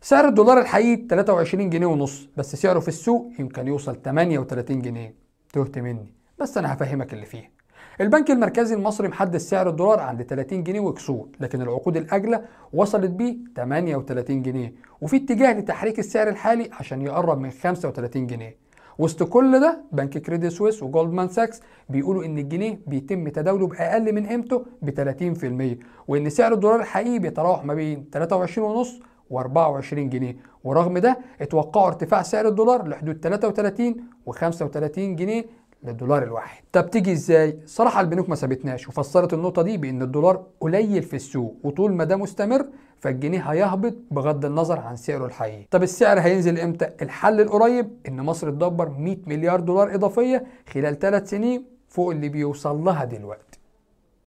سعر الدولار الحقيقي 23 جنيه ونص بس سعره في السوق يمكن يوصل 38 جنيه تهت مني بس انا هفهمك اللي فيه البنك المركزي المصري محدد سعر الدولار عند 30 جنيه وكسور لكن العقود الاجله وصلت بيه 38 جنيه وفي اتجاه لتحريك السعر الحالي عشان يقرب من 35 جنيه وسط كل ده بنك كريدي سويس وجولدمان ساكس بيقولوا ان الجنيه بيتم تداوله باقل من قيمته ب 30% وان سعر الدولار الحقيقي بيتراوح ما بين 23 و24 جنيه ورغم ده اتوقعوا ارتفاع سعر الدولار لحدود 33 و35 جنيه للدولار الواحد طب تيجي ازاي صراحه البنوك ما سابتناش وفسرت النقطه دي بان الدولار قليل في السوق وطول ما ده مستمر فالجنيه هيهبط بغض النظر عن سعره الحقيقي طب السعر هينزل امتى الحل القريب ان مصر تدبر 100 مليار دولار اضافيه خلال 3 سنين فوق اللي بيوصل لها دلوقتي